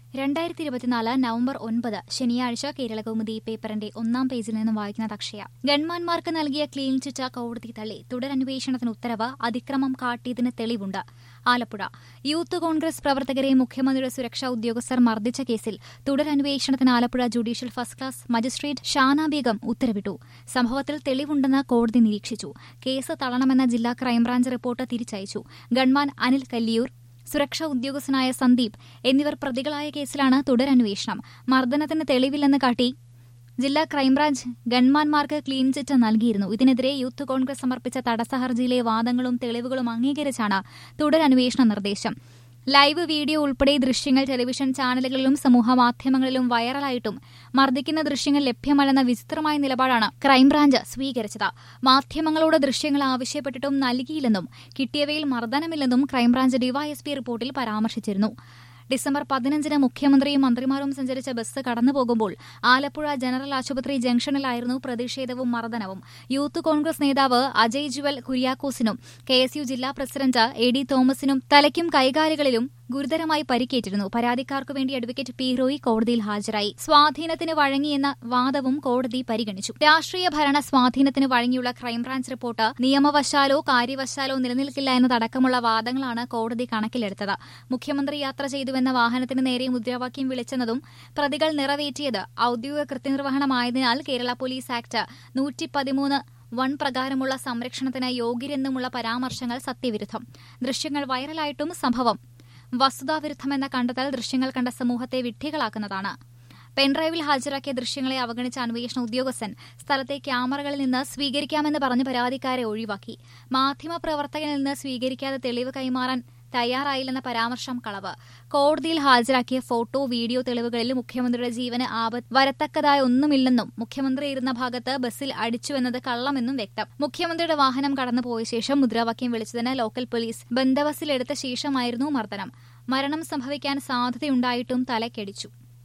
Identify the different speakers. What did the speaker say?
Speaker 1: രണ്ടായിരത്തി ഇരുപത്തിനാല് നവംബർ ഒൻപത് ശനിയാഴ്ച കേരളകൗമുദി പേപ്പറിന്റെ ഒന്നാം പേജിൽ നിന്നും വായിക്കുന്നത് അക്ഷയ ഗൺമാൻമാർക്ക് നൽകിയ ക്ലീൻ ചിറ്റ കോടതി തള്ളി തുടരന്വേഷണത്തിന് ഉത്തരവ് അതിക്രമം കാട്ടിയതിന് തെളിവുണ്ട് ആലപ്പുഴ യൂത്ത് കോൺഗ്രസ് പ്രവർത്തകരെ മുഖ്യമന്ത്രിയുടെ സുരക്ഷാ ഉദ്യോഗസ്ഥർ മർദ്ദിച്ച കേസിൽ തുടരന്വേഷണത്തിന് Alappuzha judicial first class magistrate Shana Begum ഉത്തരവിട്ടു സംഭവത്തിൽ തെളിവുണ്ടെന്ന് കോടതി നിരീക്ഷിച്ചു കേസ് തള്ളണമെന്ന ജില്ലാ ക്രൈംബ്രാഞ്ച് റിപ്പോർട്ട് തിരിച്ചയച്ചു ഗൺമാൻ അനിൽ കല്ലിയൂർ സുരക്ഷാ ഉദ്യോഗസ്ഥനായ സന്ദീപ് എന്നിവർ പ്രതികളായ കേസിലാണ് തുടരന്വേഷണം മർദ്ദനത്തിന് തെളിവില്ലെന്ന് കാട്ടി ജില്ലാ ക്രൈംബ്രാഞ്ച് ഗൺമാൻമാർക്ക് ക്ലീൻ ചിറ്റ് നൽകിയിരുന്നു ഇതിനെതിരെ യൂത്ത് കോൺഗ്രസ് സമർപ്പിച്ച തടസ്സ ഹർജിയിലെ വാദങ്ങളും തെളിവുകളും അംഗീകരിച്ചാണ് തുടരന്വേഷണ നിർദ്ദേശം ലൈവ് വീഡിയോ ഉൾപ്പെടെ ദൃശ്യങ്ങൾ ടെലിവിഷൻ ചാനലുകളിലും സമൂഹമാധ്യമങ്ങളിലും വൈറലായിട്ടും മർദ്ദിക്കുന്ന ദൃശ്യങ്ങൾ ലഭ്യമല്ലെന്ന വിചിത്രമായ നിലപാടാണ് ക്രൈംബ്രാഞ്ച് സ്വീകരിച്ചത് മാധ്യമങ്ങളോട് ദൃശ്യങ്ങൾ ആവശ്യപ്പെട്ടിട്ടും നൽകിയില്ലെന്നും കിട്ടിയവയിൽ മർദ്ദനമില്ലെന്നും ക്രൈംബ്രാഞ്ച് ഡിവൈഎസ്പി റിപ്പോർട്ടിൽ പരാമർശിച്ചിരുന്നു ഡിസംബർ പതിനഞ്ചിന് മുഖ്യമന്ത്രിയും മന്ത്രിമാരും സഞ്ചരിച്ച ബസ് കടന്നുപോകുമ്പോൾ ആലപ്പുഴ ജനറൽ ആശുപത്രി ജംഗ്ഷനിലായിരുന്നു പ്രതിഷേധവും മർദ്ദനവും യൂത്ത് കോൺഗ്രസ് നേതാവ് അജയ് ജുവൽ കുര്യാക്കോസിനും കെ എസ് യു ജില്ലാ പ്രസിഡന്റ് എ ഡി തോമസിനും തലയ്ക്കും കൈകാലുകളിലും ഗുരുതരമായി പരിക്കേറ്റിരുന്നു പരാതിക്കാർക്കു വേണ്ടി അഡ്വക്കേറ്റ് പി റോയി കോടതിയിൽ ഹാജരായി സ്വാധീനത്തിന് വഴങ്ങിയെന്ന വാദവും കോടതി പരിഗണിച്ചു രാഷ്ട്രീയ ഭരണ സ്വാധീനത്തിന് വഴങ്ങിയുള്ള ക്രൈംബ്രാഞ്ച് റിപ്പോർട്ട് നിയമവശാലോ കാര്യവശാലോ നിലനിൽക്കില്ല എന്നതടക്കമുള്ള വാദങ്ങളാണ് കോടതി കണക്കിലെടുത്തത് മുഖ്യമന്ത്രി യാത്ര ചെയ്തുവെന്ന വാഹനത്തിന് നേരെ മുദ്രാവാക്യം വിളിച്ചെന്നതും പ്രതികൾ നിറവേറ്റിയത് ഔദ്യോഗിക കൃത്യനിർവഹണമായതിനാൽ കേരള പോലീസ് ആക്ട് നൂറ്റി പതിമൂന്ന് വൺ പ്രകാരമുള്ള സംരക്ഷണത്തിന് യോഗ്യരെന്നുമുള്ള പരാമർശങ്ങൾ സത്യവിരുദ്ധം ദൃശ്യങ്ങൾ വൈറലായിട്ടും സംഭവം വസ്തുതാവിരുദ്ധമെന്ന കണ്ടെത്തൽ ദൃശ്യങ്ങൾ കണ്ട സമൂഹത്തെ വിഡ്ഢികളാക്കുന്നതാണ് പെൻഡ്രൈവിൽ ഹാജരാക്കിയ ദൃശ്യങ്ങളെ അവഗണിച്ച അന്വേഷണ ഉദ്യോഗസ്ഥൻ സ്ഥലത്തെ ക്യാമറകളിൽ നിന്ന് സ്വീകരിക്കാമെന്ന് പറഞ്ഞ് പരാതിക്കാരെ ഒഴിവാക്കി മാധ്യമപ്രവർത്തകനിൽ നിന്ന് സ്വീകരിക്കാതെ തെളിവ് കൈമാറാൻ തയ്യാറായില്ലെന്ന പരാമർശം കളവ് കോടതിയിൽ ഹാജരാക്കിയ ഫോട്ടോ വീഡിയോ തെളിവുകളിൽ മുഖ്യമന്ത്രിയുടെ ജീവന് ആപത്ത് വരത്തക്കതായ ഒന്നുമില്ലെന്നും മുഖ്യമന്ത്രി ഇരുന്ന ഭാഗത്ത് ബസ്സിൽ അടിച്ചുവെന്നത് കള്ളമെന്നും വ്യക്തം മുഖ്യമന്ത്രിയുടെ വാഹനം കടന്നുപോയ ശേഷം മുദ്രാവാക്യം വിളിച്ചതിന് ലോക്കൽ പോലീസ് ബന്ദബസ്സിലെടുത്ത ശേഷമായിരുന്നു മർദ്ദനം മരണം സംഭവിക്കാൻ സാധ്യതയുണ്ടായിട്ടും തലക്കടിച്ചു